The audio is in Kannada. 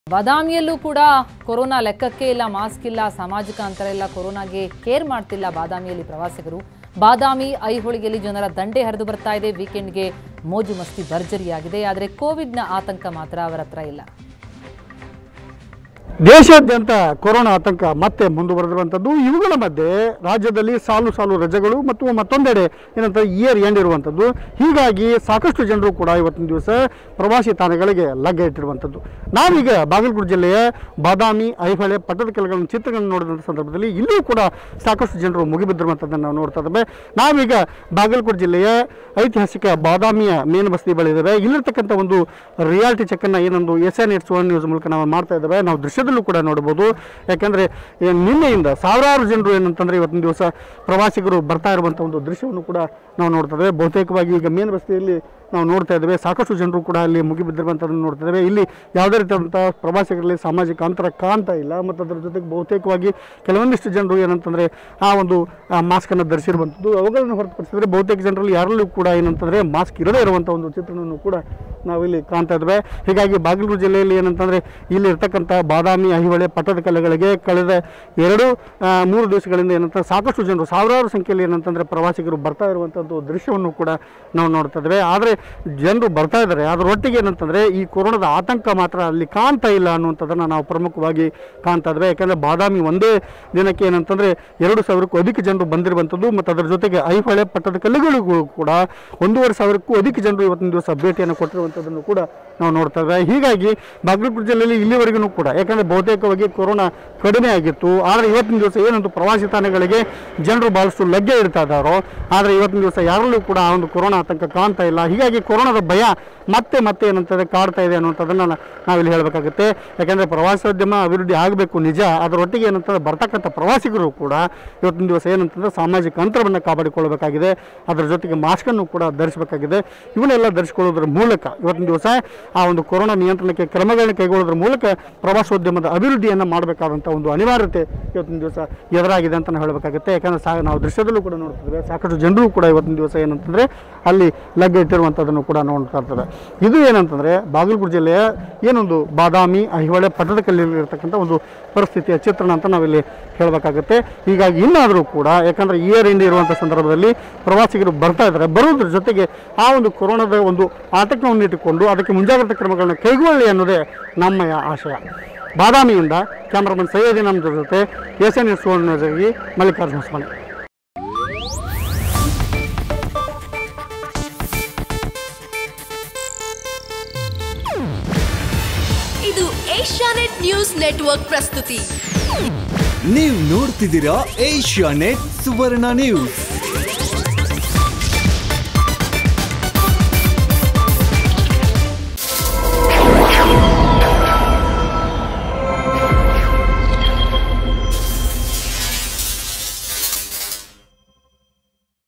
ಬಾದಾಮಿಯಲ್ಲೂ ಕೂಡ ಕೊರೋನಾ ಲೆಕ್ಕಕ್ಕೆ ಇಲ್ಲ ಮಾಸ್ಕ್ ಇಲ್ಲ ಸಾಮಾಜಿಕ ಅಂತರ ಇಲ್ಲ ಕೊರೋನಾಗೆ ಕೇರ್ ಮಾಡ್ತಿಲ್ಲ ಬಾದಾಮಿಯಲ್ಲಿ ಪ್ರವಾಸಿಗರು ಬಾದಾಮಿ ಐಹೊಳಿಗೆಯಲ್ಲಿ ಜನರ ದಂಡೆ ಹರಿದು ಬರ್ತಾ ಇದೆ ವೀಕೆಂಡ್ಗೆ ಮೋಜು ಮಸ್ತಿ ಭರ್ಜರಿಯಾಗಿದೆ ಆದರೆ ಕೋವಿಡ್ನ ಆತಂಕ ಮಾತ್ರ ಅವರ ಹತ್ರ ಇಲ್ಲ ದೇಶಾದ್ಯಂತ ಕೊರೋನಾ ಆತಂಕ ಮತ್ತೆ ಮುಂದುವರೆದಿರುವಂಥದ್ದು ಇವುಗಳ ಮಧ್ಯೆ ರಾಜ್ಯದಲ್ಲಿ ಸಾಲು ಸಾಲು ರಜೆಗಳು ಮತ್ತು ಮತ್ತೊಂದೆಡೆ ಏನಂತ ಇಯರ್ ಎಂಡ್ ಇರುವಂಥದ್ದು ಹೀಗಾಗಿ ಸಾಕಷ್ಟು ಜನರು ಕೂಡ ಇವತ್ತಿನ ದಿವಸ ಪ್ರವಾಸಿ ತಾಣಗಳಿಗೆ ಲಗ್ಗೆ ಇಟ್ಟಿರುವಂಥದ್ದು ನಾವೀಗ ಬಾಗಲಕೋಟೆ ಜಿಲ್ಲೆಯ ಬಾದಾಮಿ ಐಹೊಳೆ ಪಟ್ಟದ ಕೆಳಗಳ ಚಿತ್ರಗಳನ್ನು ನೋಡಿದಂಥ ಸಂದರ್ಭದಲ್ಲಿ ಇಲ್ಲೂ ಕೂಡ ಸಾಕಷ್ಟು ಜನರು ಮುಗಿಬಿದ್ದಿರುವಂಥದ್ದನ್ನು ನಾವು ನೋಡ್ತಾ ಇದ್ದೇವೆ ನಾವೀಗ ಬಾಗಲಕೋಟೆ ಜಿಲ್ಲೆಯ ಐತಿಹಾಸಿಕ ಬಾದಾಮಿಯ ಮೇನ್ ಬಸ್ತಿ ಬಳಿ ಇದ್ದೇವೆ ಇಲ್ಲಿರ್ತಕ್ಕಂಥ ಒಂದು ರಿಯಾಲಿಟಿ ಚೆಕ್ಕನ್ನು ಏನೊಂದು Asianet Suvarna news ಮೂಲಕ ನಾವು ಮಾಡ್ತಾ ಇದ್ದೇವೆ ನಾವು ದೃಶ್ಯದಲ್ಲೂ ಕೂಡ ನೋಡ್ಬೋದು ಯಾಕಂದರೆ ನಿನ್ನೆಯಿಂದ ಸಾವಿರಾರು ಜನರು ಏನಂತಂದರೆ ಇವತ್ತಿನ ದಿವಸ ಪ್ರವಾಸಿಗರು ಬರ್ತಾ ಇರುವಂಥ ಒಂದು ದೃಶ್ಯವನ್ನು ಕೂಡ ನಾವು ನೋಡ್ತಾ ಇದ್ದೇವೆ ಬಹುತೇಕವಾಗಿ ಈಗ ಮೇನ್ ಬಸ್ತಿಯಲ್ಲಿ ನಾವು ನೋಡ್ತಾ ಇದ್ದೇವೆ ಸಾಕಷ್ಟು ಜನರು ಕೂಡ ಅಲ್ಲಿ ಮುಗಿಬಿದ್ದಿರುವಂಥದ್ದನ್ನು ನೋಡ್ತಾ ಇದ್ದೇವೆ ಇಲ್ಲಿ ಯಾವುದೇ ರೀತಿಯಾದಂಥ ಪ್ರವಾಸಿಗರಲ್ಲಿ ಸಾಮಾಜಿಕ ಅಂತರ ಕಾಣ್ತಾ ಇಲ್ಲ ಮತ್ತು ಅದರ ಜೊತೆಗೆ ಬಹುತೇಕವಾಗಿ ಕೆಲವೊಂದಿಷ್ಟು ಜನರು ಏನಂತಂದರೆ ಆ ಒಂದು ಮಾಸ್ಕನ್ನು ಧರಿಸಿರುವಂಥದ್ದು ಅವುಗಳನ್ನು ಹೊರತುಪಡಿಸಿದ್ರೆ ಬಹುತೇಕ ಜನರಲ್ಲಿ ಯಾರಲ್ಲೂ ಕೂಡ ಏನಂತಂದರೆ ಮಾಸ್ಕ್ ಇರದೇ ಇರುವಂಥ ಒಂದು ಚಿತ್ರಣವನ್ನು ಕೂಡ ನಾವಿಲ್ಲಿ ಕಾಣ್ತಾ ಇದ್ದೇವೆ ಹೀಗಾಗಿ ಬಾಗಲಕೋಟೆ ಜಿಲ್ಲೆಯಲ್ಲಿ ಏನಂತಂದರೆ ಇಲ್ಲಿ ಇರ್ತಕ್ಕಂಥ ಬಾದಾಮಿ ಐಹೊಳೆ ಪಟ್ಟದಕಲ್ಲುಗಳಿಗೆ ಕಳೆದ ಎರಡು ಆ, ಮೂರು ದಿವಸಗಳಿಂದ ಏನಂತ ಸಾಕಷ್ಟು ಜನರು ಸಾವಿರಾರು ಸಂಖ್ಯೆಯಲ್ಲಿ ಏನಂತಂದರೆ ಪ್ರವಾಸಿಗರು ಬರ್ತಾ ಇರುವಂಥದ್ದು ದೃಶ್ಯವನ್ನು ಕೂಡ ನಾವು ನೋಡ್ತಾ ಇದ್ದೇವೆ ಆದರೆ ಜನರು ಬರ್ತಾ ಇದ್ದಾರೆ ಅದರೊಟ್ಟಿಗೆ ಏನಂತಂದರೆ ಈ ಕೊರೋನಾದ ಆತಂಕ ಮಾತ್ರ ಅಲ್ಲಿ ಕಾಣ್ತಾ ಇಲ್ಲ ಅನ್ನುವಂಥದ್ದನ್ನು ನಾವು ಪ್ರಮುಖವಾಗಿ ಕಾಣ್ತಾ ಇದ್ದೇವೆ ಯಾಕಂದರೆ ಬಾದಾಮಿ ಒಂದೇ ದಿನಕ್ಕೆ ಏನಂತಂದರೆ ಎರಡು ಸಾವಿರಕ್ಕೂ ಅಧಿಕ ಜನರು ಬಂದಿರುವಂಥದ್ದು ಮತ್ತು ಅದರ ಜೊತೆಗೆ ಐಹೊಳೆ ಪಟ್ಟದ ಕಲ್ಲುಗಳಿಗೂ ಕೂಡ ಒಂದೂವರೆ ಸಾವಿರಕ್ಕೂ ಅಧಿಕ ಜನರು ಇವತ್ತಿನ ದಿವಸ ಭೇಟಿಯನ್ನು ಕೊಟ್ಟಿರುವಂಥದ್ದನ್ನು ಕೂಡ ನಾವು ನೋಡ್ತಾ ಇದ್ದೇವೆ ಹೀಗಾಗಿ ಬಾಗಲಕೋಟೆ ಜಿಲ್ಲೆಯಲ್ಲಿ ಇಲ್ಲಿವರೆಗೂ ಕೂಡ ಯಾಕಂದರೆ ಬಹುತೇಕವಾಗಿ ಕೊರೋನಾ ಕಡಿಮೆ ಆಗಿತ್ತು ಆದರೆ ಇವತ್ತಿನ ದಿವಸ ಏನೊಂದು ಪ್ರವಾಸಿ ತಾಣಗಳಿಗೆ ಜನರು ಭಾಳಷ್ಟು ಲಗ್ಗೆ ಇಡ್ತಾ ಇದ್ದಾರೋ ಆದರೆ ಇವತ್ತಿನ ದಿವಸ ಯಾರಲ್ಲೂ ಕೂಡ ಆ ಒಂದು ಕೊರೋನಾ ಆತಂಕ ಕಾಣ್ತಾ ಇಲ್ಲ ಹೀಗಾಗಿ ಕೊರೋನಾದ ಭಯ ಮತ್ತೆ ಮತ್ತೆ ಏನಂತಂದರೆ ಕಾಡ್ತಾ ಇದೆ ಅನ್ನುವಂಥದ್ದನ್ನು ನಾ- ನಾವಿಲ್ಲಿ ಹೇಳಬೇಕಾಗುತ್ತೆ ಯಾಕಂದರೆ ಪ್ರವಾಸೋದ್ಯಮ ಅಭಿವೃದ್ಧಿ ಆಗಬೇಕು ನಿಜ ಅದರೊಟ್ಟಿಗೆ ಏನಂತಂದ್ರೆ ಬರ್ತಕ್ಕಂಥ ಪ್ರವಾಸಿಗರು ಕೂಡ ಇವತ್ತಿನ ದಿವಸ ಏನಂತಂದರೆ ಸಾಮಾಜಿಕ ಅಂತರವನ್ನು ಕಾಪಾಡಿಕೊಳ್ಳಬೇಕಾಗಿದೆ ಅದರ ಜೊತೆಗೆ ಮಾಸ್ಕನ್ನು ಕೂಡ ಧರಿಸಬೇಕಾಗಿದೆ ಇವನ್ನೆಲ್ಲ ಧರಿಸಿಕೊಳ್ಳೋದ್ರ ಮೂಲಕ ಇವತ್ತಿನ ದಿವಸ ಆ ಒಂದು ಕೊರೋನಾ ನಿಯಂತ್ರಣಕ್ಕೆ ಕ್ರಮಗಳನ್ನು ಕೈಗೊಳ್ಳೋದ್ರ ಮೂಲಕ ಪ್ರವಾಸೋದ್ಯಮದ ಅಭಿವೃದ್ಧಿಯನ್ನು ಮಾಡಬೇಕಾದಂಥ ಒಂದು ಅನಿವಾರ್ಯತೆ ಇವತ್ತಿನ ದಿವಸ ಎದುರಾಗಿದೆ ಅಂತ ನಾವು ಹೇಳಬೇಕಾಗುತ್ತೆ ಯಾಕಂದರೆ ಸಾ ನಾವು ದೃಶ್ಯದಲ್ಲೂ ಕೂಡ ನೋಡ್ತಿದ್ದೇವೆ ಸಾಕಷ್ಟು ಜನರು ಕೂಡ ಇವತ್ತಿನ ದಿವಸ ಏನಂತಂದರೆ ಅಲ್ಲಿ ಲಗ್ಗೆ ಇಟ್ಟಿರುವಂಥದ್ದನ್ನು ಕೂಡ ನೋಡ್ತಾ ಇರ್ತದೆ ಇದು ಏನಂತಂದರೆ ಬಾಗಲಕೋಟೆ ಜಿಲ್ಲೆಯ ಏನೊಂದು ಬಾದಾಮಿ ಐಹೊಳೆ ಪಟ್ಟದಕಲ್ಲಿರ್ತಕ್ಕಂಥ ಇರತಕ್ಕಂಥ ಒಂದು ಪರಿಸ್ಥಿತಿಯ ಚಿತ್ರಣ ಅಂತ ನಾವಿಲ್ಲಿ ಹೇಳಬೇಕಾಗುತ್ತೆ ಹೀಗಾಗಿ ಇನ್ನಾದರೂ ಕೂಡ ಯಾಕಂದರೆ ಇಯರ್ ಎಂಡ್ ಇರುವಂಥ ಸಂದರ್ಭದಲ್ಲಿ ಪ್ರವಾಸಿಗರು ಬರ್ತಾ ಇದ್ದಾರೆ ಬರುವುದ್ರ ಜೊತೆಗೆ ಆ ಒಂದು ಕೊರೋನಾದ ಒಂದು ಆತಂಕವನ್ನು ಇಟ್ಟುಕೊಂಡು ಅದಕ್ಕೆ ಮುಂಜಾಗ್ರತಾ ಕ್ರಮಗಳನ್ನು ಕೈಗೊಳ್ಳಿ ಅನ್ನೋದೇ ನಮ್ಮಯ ಆಶಯ ಬಾದಾಮಿಯಿಂದ ಕ್ಯಾಮ್ರಾಮನ್ ಸೈಯದಿ ನಮ್ಮ ಜೊತೆ ಎಸ್ ಎನ್ ಎಸ್ ಸುವರ್ಣ ನ್ಯೂಸ್ಗಾಗಿ ಮಲ್ಲಿಕಾರ್ಜುನ ಹೊಸಮನೆ ಇದು ಏಷ್ಯಾನೆಟ್ ನ್ಯೂಸ್ ನೆಟ್ವರ್ಕ್ ಪ್ರಸ್ತುತಿ ನೀವು ನೋಡ್ತಿದ್ದೀರಾ ಏಷ್ಯಾ ನೆಟ್ ಸುವರ್ಣ ನ್ಯೂಸ್